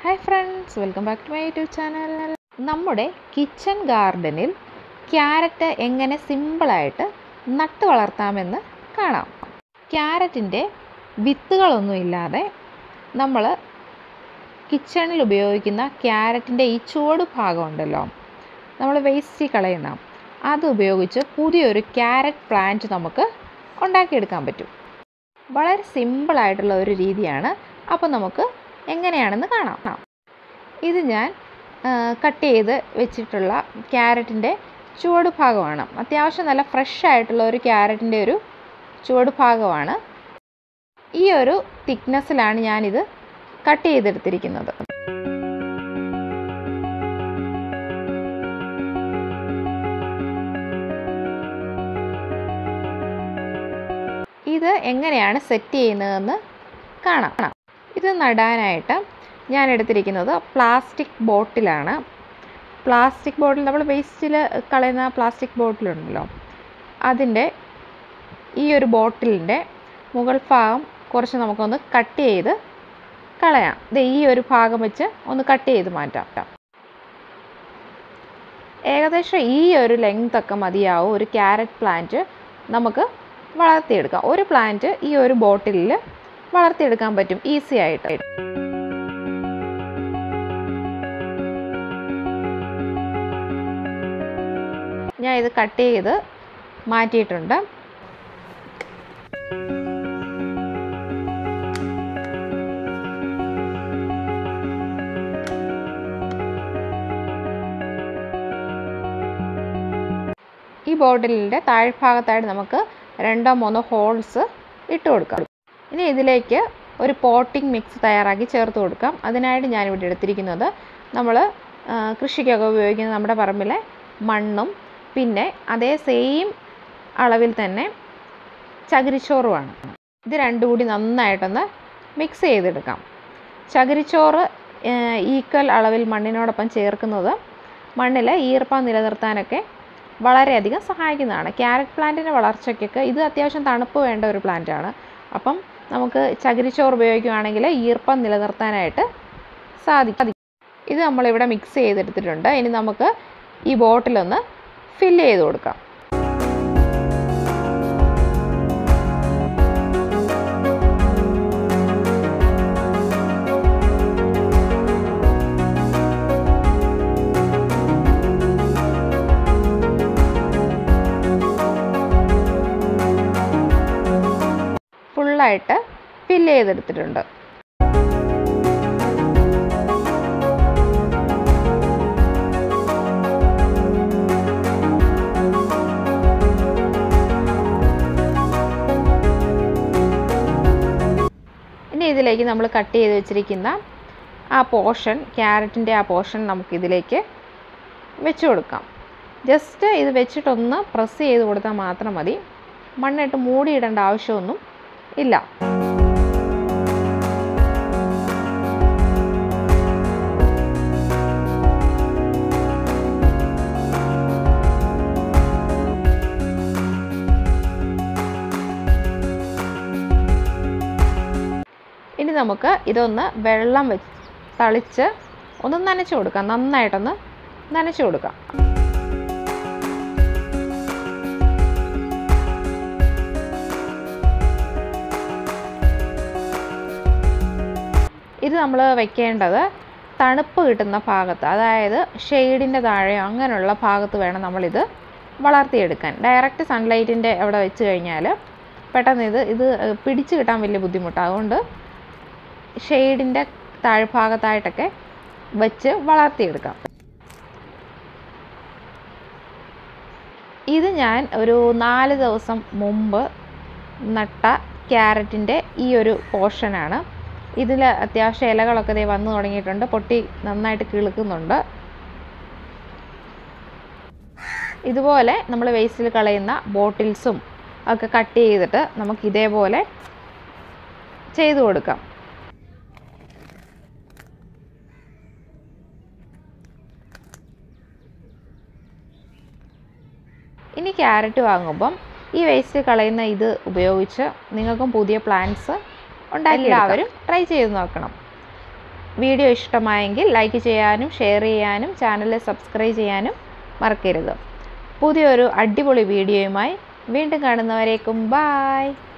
hi friends welcome back to my YouTube channel നമ്മുടെ kitchen ഗാർഡനിൽ carrot എങ്ങനെ സിമ്പിളായിട്ട് നട്ട് വളർത്താമെന്ന് കാണാം ക്യാരറ്റിൻ്റെ വിത്തുകളൊന്നും ഇല്ലാതെ നമ്മൾ കിച്ചണിൽ ഉപയോഗിക്കുന്ന ക്യാരറ്റിൻ്റെ ഈ ചുവട് ഭാഗം ഉണ്ടല്ലോ നമ്മൾ വേസ്റ്റ് കളയുന്ന അത് ഉപയോഗിച്ച് പുതിയൊരു ക്യാരറ്റ് പ്ലാന്റ് നമുക്ക് ഉണ്ടാക്കിയെടുക്കാൻ പറ്റും വളരെ സിമ്പിളായിട്ടുള്ള ഒരു രീതിയാണ് അപ്പോൾ നമുക്ക് എങ്ങനെയാണെന്ന് കാണാം ഇത് ഞാൻ കട്ട് ചെയ്ത് വെച്ചിട്ടുള്ള ക്യാരറ്റിൻ്റെ ചുവട് ഭാഗമാണ് അത്യാവശ്യം നല്ല ഫ്രഷ് ആയിട്ടുള്ള ഒരു ക്യാരറ്റിൻ്റെ ഒരു ചുവട് ഭാഗമാണ് ഈ ഒരു തിക്നെസ്സിലാണ് ഞാനിത് കട്ട് ചെയ്തെടുത്തിരിക്കുന്നത് ഇത് എങ്ങനെയാണ് സെറ്റ് ചെയ്യുന്നതെന്ന് കാണാം ഇത് നടാനായിട്ട് ഞാൻ എടുത്തിരിക്കുന്നത് പ്ലാസ്റ്റിക് ബോട്ടിലാണ് പ്ലാസ്റ്റിക് ബോട്ടിൽ നമ്മൾ വേസ്റ്റിൽ കളയുന്ന പ്ലാസ്റ്റിക് ബോട്ടിലുണ്ടല്ലോ അതിൻ്റെ ഈ ഒരു ബോട്ടിലിൻ്റെ മുകൾ ഭാഗം കുറച്ച് നമുക്കൊന്ന് കട്ട് ചെയ്ത് കളയാം ഇത് ഈ ഒരു ഭാഗം വെച്ച് ഒന്ന് കട്ട് ചെയ്ത് മാറ്റാം ഏകദേശം ഈ ഒരു ലെങ്ത് ഒക്കെ മതിയാവും ഒരു ക്യാരറ്റ് പ്ലാന്റ് നമുക്ക് വളർത്തിയെടുക്കാം ഒരു പ്ലാന്റ് ഈ ഒരു ബോട്ടിലിൽ വളർത്തിയെടുക്കാൻ പറ്റും ഈസി ആയിട്ട് ഞാൻ ഇത് കട്ട് ചെയ്ത് മാറ്റിയിട്ടുണ്ട് ഈ ബോട്ടിലിൻ്റെ താഴ്ഭാഗത്തായിട്ട് നമുക്ക് രണ്ടോ മൂന്നോ ഹോൾസ് ഇട്ട് കൊടുക്കാം ഇനി ഇതിലേക്ക് ഒരു പോട്ടിംഗ് മിക്സ് തയ്യാറാക്കി ചേർത്ത് കൊടുക്കാം അതിനായിട്ട് ഞാനിവിടെ എടുത്തിരിക്കുന്നത് നമ്മൾ കൃഷിക്കൊക്കെ ഉപയോഗിക്കുന്ന നമ്മുടെ പറമ്പിലെ മണ്ണും പിന്നെ അതേ സെയിം അളവിൽ തന്നെ ചകിരിച്ചോറുമാണ് ഇത് രണ്ടും കൂടി നന്നായിട്ടൊന്ന് മിക്സ് ചെയ്തെടുക്കാം ചകിരിച്ചോറ് ഈക്വൽ അളവിൽ മണ്ണിനോടൊപ്പം ചേർക്കുന്നത് മണ്ണിൽ ഈർപ്പം നിലനിർത്താനൊക്കെ വളരെയധികം സഹായിക്കുന്നതാണ് ക്യാരറ്റ് പ്ലാന്റിൻ്റെ വളർച്ചയ്ക്കൊക്കെ ഇത് അത്യാവശ്യം തണുപ്പ് വേണ്ട ഒരു പ്ലാന്റാണ് അപ്പം നമുക്ക് ചകിരിച്ചോറ് ഉപയോഗിക്കുകയാണെങ്കിൽ ഈർപ്പം നിലനിർത്താനായിട്ട് സാധിക്കും ഇത് നമ്മളിവിടെ മിക്സ് ചെയ്തെടുത്തിട്ടുണ്ട് ഇനി നമുക്ക് ഈ ബോട്ടിലൊന്ന് ഫില്ല് ചെയ്ത് കൊടുക്കാം ഫുള്ളായിട്ട് ഫില്ല് ചെയ്തെടുത്തിട്ടുണ്ട് ഇനി ഇതിലേക്ക് നമ്മൾ കട്ട് ചെയ്ത് വെച്ചിരിക്കുന്ന ആ പോർഷൻ ക്യാരറ്റിൻ്റെ ആ പോർഷൻ നമുക്കിതിലേക്ക് വെച്ച് കൊടുക്കാം ജസ്റ്റ് ഇത് വെച്ചിട്ടൊന്ന് പ്രസ് ചെയ്ത് കൊടുത്താൽ മാത്രം മതി മണ്ണിട്ട് മൂടിയിടേണ്ട ആവശ്യമൊന്നും ഇല്ല ഇനി നമുക്ക് ഇതൊന്ന് വെള്ളം വെച്ച് തളിച്ച് ഒന്ന് നനച്ച് കൊടുക്കാം നന്നായിട്ടൊന്ന് നനച്ച് കൊടുക്കാം ഇത് നമ്മൾ വെക്കേണ്ടത് തണുപ്പ് കിട്ടുന്ന ഭാഗത്ത് അതായത് ഷെയ്ഡിൻ്റെ താഴെയോ അങ്ങനെയുള്ള ഭാഗത്ത് വേണം നമ്മളിത് വളർത്തിയെടുക്കാൻ ഡയറക്റ്റ് സൺലൈറ്റിൻ്റെ അവിടെ വെച്ച് കഴിഞ്ഞാൽ പെട്ടെന്ന് ഇത് ഇത് പിടിച്ച് കിട്ടാൻ വലിയ ബുദ്ധിമുട്ടാണ് അതുകൊണ്ട് ഷെയ്ഡിൻ്റെ താഴ്ഭാഗത്തായിട്ടൊക്കെ വെച്ച് വളർത്തിയെടുക്കാം ഇത് ഞാൻ ഒരു നാല് ദിവസം മുമ്പ് നട്ട ക്യാരറ്റിൻ്റെ ഈ ഒരു പോർഷനാണ് ഇതിൽ അത്യാവശ്യം ഇലകളൊക്കെ ദേ വന്നു തുടങ്ങിയിട്ടുണ്ട് പൊട്ടി നന്നായിട്ട് കിളുക്കുന്നുണ്ട് ഇതുപോലെ നമ്മൾ വേസ്റ്റിൽ കളയുന്ന ബോട്ടിൽസും ഒക്കെ കട്ട് ചെയ്തിട്ട് നമുക്ക് ഇതേപോലെ ചെയ്തു കൊടുക്കാം ഇനി ക്യാരറ്റ് വാങ്ങുമ്പം ഈ വേസ്റ്റ് കളയുന്ന ഇത് ഉപയോഗിച്ച് നിങ്ങൾക്കും പുതിയ പ്ലാന്റ്സ് ഉണ്ടാക്കി എല്ലാവരും ട്രൈ ചെയ്ത് നോക്കണം വീഡിയോ ഇഷ്ടമായെങ്കിൽ ലൈക്ക് ചെയ്യാനും ഷെയർ ചെയ്യാനും ചാനൽ സബ്സ്ക്രൈബ് ചെയ്യാനും മറക്കരുത് പുതിയൊരു അടിപൊളി വീഡിയോയുമായി വീണ്ടും കാണുന്നവരേക്കും ബായ്